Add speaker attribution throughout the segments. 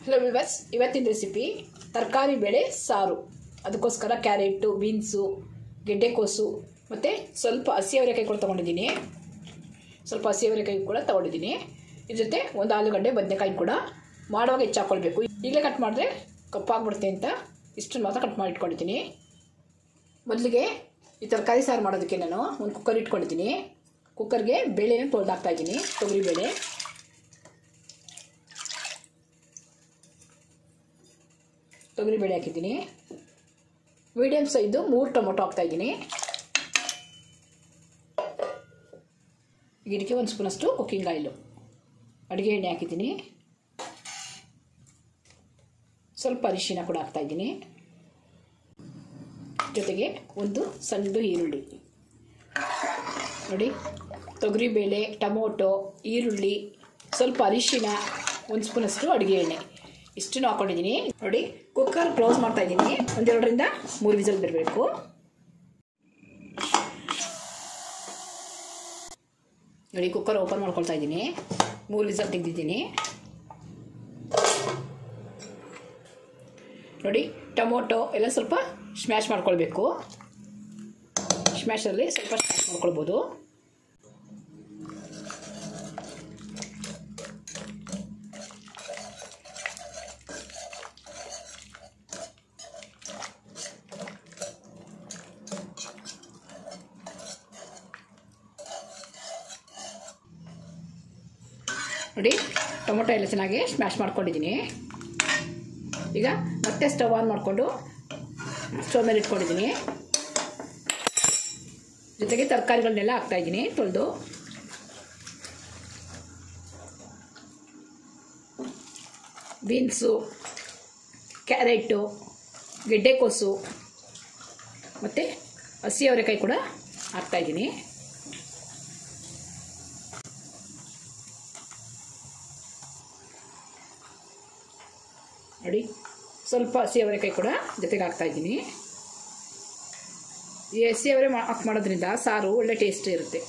Speaker 1: hello viewers ಇವತ್ತಿನ recipe ತರಕಾರಿ ಬೇಳೆ ಸಾರು ಅದಕ್ಕೋಸ್ಕರ ಕ್ಯಾರೆಟು ಬೀನ್ಸು ಗೆಡ್ಡೆಕೋಸು ಮತ್ತು ಸ್ವಲ್ಪ ಹಸಿ ಅವರೆಕಾಯಿ ಕೂಡ ತೊಗೊಂಡಿದ್ದೀನಿ ಸ್ವಲ್ಪ ಹಸಿ ಅವರೆಕಾಯಿ ಕೂಡ ತೊಗೊಂಡಿದ್ದೀನಿ ಇದ್ರ ಜೊತೆ ಒಂದು ಆಲೂಗಡ್ಡೆ ಬದನೆಕಾಯಿ ಕೂಡ ಮಾಡುವಾಗ ಹೆಚ್ಚು ಹಾಕ್ಕೊಳ್ಬೇಕು ಈಗಲೇ ಕಟ್ ಮಾಡಿದ್ರೆ ಕಪ್ಪಾಗ್ಬಿಡುತ್ತೆ ಅಂತ ಇಷ್ಟನ್ನು ಮಾತ್ರ ಕಟ್ ಮಾಡಿ ಇಟ್ಕೊಂಡಿದ್ದೀನಿ ಮೊದಲಿಗೆ ಈ ತರಕಾರಿ ಸಾರು ಮಾಡೋದಕ್ಕೆ ನಾನು ಒಂದು ಕುಕ್ಕರ್ ಇಟ್ಕೊಂಡಿದ್ದೀನಿ ಕುಕ್ಕರ್ಗೆ ಬೇಳೆನ ತೊಳೆದು ಹಾಕ್ತಾಯಿದ್ದೀನಿ ತೊಗರಿ ಬೇಳೆ ತೊಗರಿ ಬೇಳೆ ಹಾಕಿದ್ದೀನಿ ಮೀಡಿಯಮ್ ಸೈಜು ಮೂರು ಟೊಮೊಟೊ ಹಾಕ್ತಾಯಿದ್ದೀನಿ ಇದಕ್ಕೆ ಒಂದು ಸ್ಪೂನಷ್ಟು ಕುಕ್ಕಿಂಗ್ ಆಯಿಲು ಅಡುಗೆ ಎಣ್ಣೆ ಹಾಕಿದ್ದೀನಿ ಸ್ವಲ್ಪ ಅರಿಶಿನ ಕೂಡ ಹಾಕ್ತಾಯಿದ್ದೀನಿ ಜೊತೆಗೆ ಒಂದು ಸಣ್ಣದು ಈರುಳ್ಳಿ ನೋಡಿ ತೊಗರಿಬೇಳೆ ಟೊಮೊಟೊ ಈರುಳ್ಳಿ ಸ್ವಲ್ಪ ಅರಿಶಿನ ಒಂದು ಸ್ಪೂನಷ್ಟು ಅಡುಗೆ ಎಣ್ಣೆ ಇಷ್ಟನ್ನು ಹಾಕ್ಕೊಂಡಿದ್ದೀನಿ ನೋಡಿ ಕುಕ್ಕರ್ ಕ್ಲೋಸ್ ಮಾಡ್ತಾ ಇದ್ದೀನಿ ಒಂದೆರಡರಿಂದ ಮೂರು ವಿಸಲ್ ಬರಬೇಕು ನೋಡಿ ಕುಕ್ಕರ್ ಓಪನ್ ಮಾಡ್ಕೊಳ್ತಾ ಇದ್ದೀನಿ ಮೂರು ವಿಸಲ್ ತೆಗೆದಿದ್ದೀನಿ ನೋಡಿ ಟೊಮೊಟೊ ಎಲ್ಲ ಸ್ವಲ್ಪ ಸ್ಮ್ಯಾಶ್ ಮಾಡ್ಕೊಳ್ಬೇಕು ಸ್ಮ್ಯಾಶಲ್ಲಿ ಸ್ವಲ್ಪ ಸ್ಮ್ಯಾಶ್ ಮಾಡ್ಕೊಳ್ಬೋದು ನೋಡಿ ಟೊಮೊಟೊ ಎಲ್ಲ ಚೆನ್ನಾಗಿ ಸ್ಮ್ಯಾಶ್ ಮಾಡ್ಕೊಂಡಿದ್ದೀನಿ ಈಗ ಮತ್ತೆ ಸ್ಟವ್ ಆನ್ ಮಾಡಿಕೊಂಡು ಸ್ಟವ್ ಮೇಲೆ ಇಟ್ಕೊಂಡಿದ್ದೀನಿ ಜೊತೆಗೆ ತರಕಾರಿಗಳನ್ನೆಲ್ಲ ಹಾಕ್ತಾಯಿದ್ದೀನಿ ತೊಳೆದು ಬೀನ್ಸು ಕ್ಯಾರೆಟು ಗೆಡ್ಡೆಕೋಸು ಮತ್ತು ಹಸಿ ಅವರೆಕಾಯಿ ಕೂಡ ಹಾಕ್ತಾಯಿದ್ದೀನಿ ನೋಡಿ ಸ್ವಲ್ಪ ಹಸಿ ಅವರೆಕಾಯಿ ಕೂಡ ಜೊತೆಗೆ ಹಾಕ್ತಾಯಿದ್ದೀನಿ ಈ ಹಸಿ ಅವರೆ ಹಾಕಿ ಮಾಡೋದ್ರಿಂದ ಸಾರು ಒಳ್ಳೆ ಟೇಸ್ಟ್ ಇರುತ್ತೆ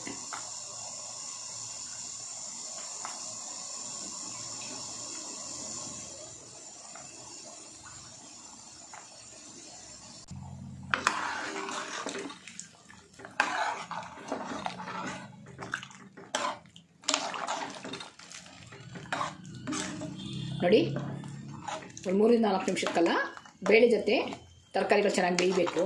Speaker 1: ನೋಡಿ ಒಂದು ಮೂರಿಂದ ನಾಲ್ಕು ನಿಮಿಷಕ್ಕಲ್ಲ ಬೇಳೆ ಜೊತೆ ತರಕಾರಿಗಳು ಚೆನ್ನಾಗಿ ಬೇಯಬೇಕು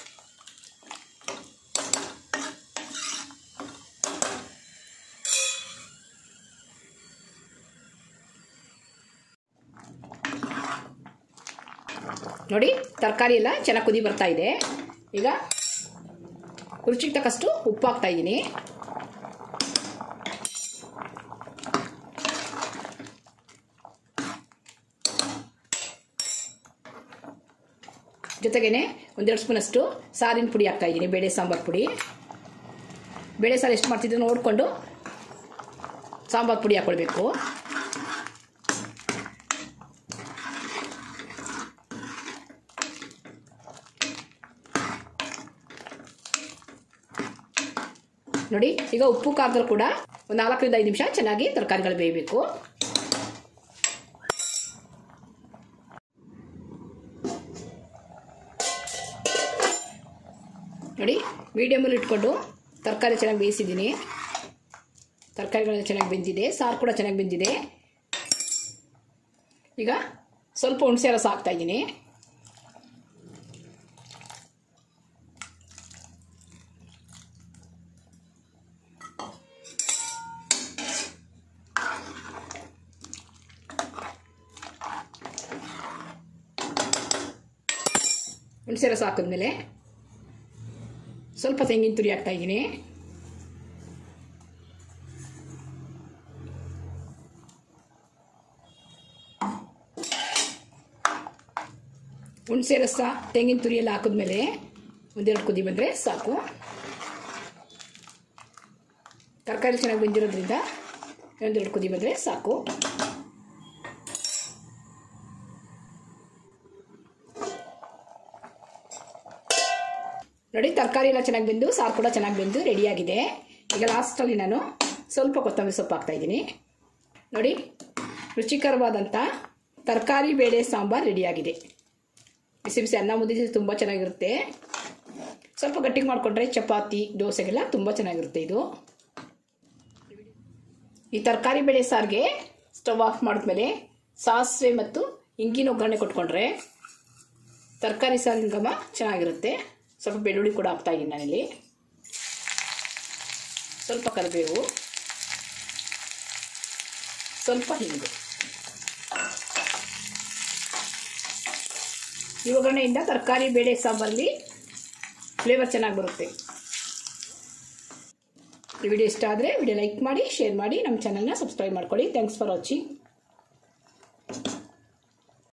Speaker 1: ನೋಡಿ ತರಕಾರಿ ಎಲ್ಲ ಚೆನ್ನಾಗಿ ಕುದಿ ಬರ್ತಾ ಇದೆ ಈಗ ರುಚಿಗೆ ತಕ್ಕಷ್ಟು ಉಪ್ಪು ಹಾಕ್ತಾ ಇದ್ದೀನಿ ಜೊತೆಗೇ ಒಂದೆರಡು ಸ್ಪೂನಷ್ಟು ಸಾರಿನ ಪುಡಿ ಹಾಕ್ತಾಯಿದ್ದೀನಿ ಬೇಳೆ ಸಾಂಬಾರು ಪುಡಿ ಬೇಳೆ ಸಾರು ಎಷ್ಟು ಮಾಡ್ತಿದ್ರು ನೋಡಿಕೊಂಡು ಸಾಂಬಾರು ಪುಡಿ ಹಾಕ್ಕೊಳ್ಬೇಕು ನೋಡಿ ಈಗ ಉಪ್ಪು ಖಾರದಲ್ಲಿ ಕೂಡ ಒಂದು ನಾಲ್ಕರಿಂದ ಐದು ನಿಮಿಷ ಚೆನ್ನಾಗಿ ತರಕಾರಿಗಳು ಬೇಯಬೇಕು ನೋಡಿ ಮೀಡಿಯಮಲ್ಲಿ ಇಟ್ಕೊಂಡು ತರಕಾರಿ ಚೆನ್ನಾಗಿ ಬೇಯಿಸಿದ್ದೀನಿ ತರಕಾರಿಗಳೆಲ್ಲ ಚೆನ್ನಾಗಿ ಬೆಂದಿದೆ ಸಾರು ಕೂಡ ಚೆನ್ನಾಗಿ ಬೆಂದಿದೆ ಈಗ ಸ್ವಲ್ಪ ಹುಣಸೆ ರಸ ಹಾಕ್ತಾಯಿದ್ದೀನಿ ಹುಣಸೆ ರಸ ಹಾಕಿದ್ಮೇಲೆ ಸ್ವಲ್ಪ ತೆಂಗಿನ ತುರಿ ಹಾಕ್ತಾ ಇದ್ದೀನಿ ಹುಣಸೆ ರಸ ತೆಂಗಿನ ತುರಿ ಎಲ್ಲ ಹಾಕಿದ್ಮೇಲೆ ಒಂದೆರಡು ಕುದಿ ಬಂದರೆ ಸಾಕು ತರಕಾರಿ ಚೆನ್ನಾಗಿ ಬೆಂದಿರೋದ್ರಿಂದ ಒಂದೆರಡು ಕುದಿ ಬಂದರೆ ಸಾಕು ನೋಡಿ ತರಕಾರಿ ಎಲ್ಲ ಚೆನ್ನಾಗಿ ಬೆಂದು ಸಾರು ಕೂಡ ಚೆನ್ನಾಗಿ ಬೆಂದು ರೆಡಿಯಾಗಿದೆ ಈಗ ಲಾಸ್ಟಲ್ಲಿ ನಾನು ಸ್ವಲ್ಪ ಕೊತ್ತಂಬರಿ ಸೊಪ್ಪು ಹಾಕ್ತಾಯಿದ್ದೀನಿ ನೋಡಿ ರುಚಿಕರವಾದಂಥ ತರಕಾರಿ ಬೇಳೆ ಸಾಂಬಾರು ರೆಡಿಯಾಗಿದೆ ಬಿಸಿ ಬಿಸಿ ಅನ್ನ ಮುದ್ದೆ ಜೊತೆ ತುಂಬ ಚೆನ್ನಾಗಿರುತ್ತೆ ಸ್ವಲ್ಪ ಗಟ್ಟಿಗೆ ಮಾಡಿಕೊಂಡ್ರೆ ಚಪಾತಿ ದೋಸೆಗೆಲ್ಲ ತುಂಬ ಚೆನ್ನಾಗಿರುತ್ತೆ ಇದು ಈ ತರಕಾರಿ ಬೇಳೆ ಸಾರಿಗೆ ಸ್ಟವ್ ಆಫ್ ಮಾಡಿದ್ಮೇಲೆ ಸಾಸಿವೆ ಮತ್ತು ಇಂಗಿನ ಒಗ್ಗರಣೆ ಕೊಟ್ಕೊಂಡ್ರೆ ತರಕಾರಿ ಸಾರಿನ ಘಮ ಚೆನ್ನಾಗಿರುತ್ತೆ ಸ್ವಲ್ಪ ಬೆಳ್ಳುಳ್ಳಿ ಕೂಡ ಹಾಕ್ತಾ ಇದ್ದೀನಿ ನಾನಿಲ್ಲಿ ಸ್ವಲ್ಪ ಕರಿಬೇವು ಸ್ವಲ್ಪ ಹಿಂಗು ಈ ಒಗ್ಗರಣೆಯಿಂದ ತರಕಾರಿ ಬೇಳೆ ಸಾಂಬಾರಲ್ಲಿ ಫ್ಲೇವರ್ ಚೆನ್ನಾಗಿ ಬರುತ್ತೆ ಈ ವಿಡಿಯೋ ಇಷ್ಟ ಆದರೆ ವಿಡಿಯೋ ಲೈಕ್ ಮಾಡಿ ಶೇರ್ ಮಾಡಿ ನಮ್ಮ ಚಾನಲ್ನ ಸಬ್ಸ್ಕ್ರೈಬ್ ಮಾಡ್ಕೊಳ್ಳಿ ಥ್ಯಾಂಕ್ಸ್ ಫಾರ್ ವಾಚಿಂಗ್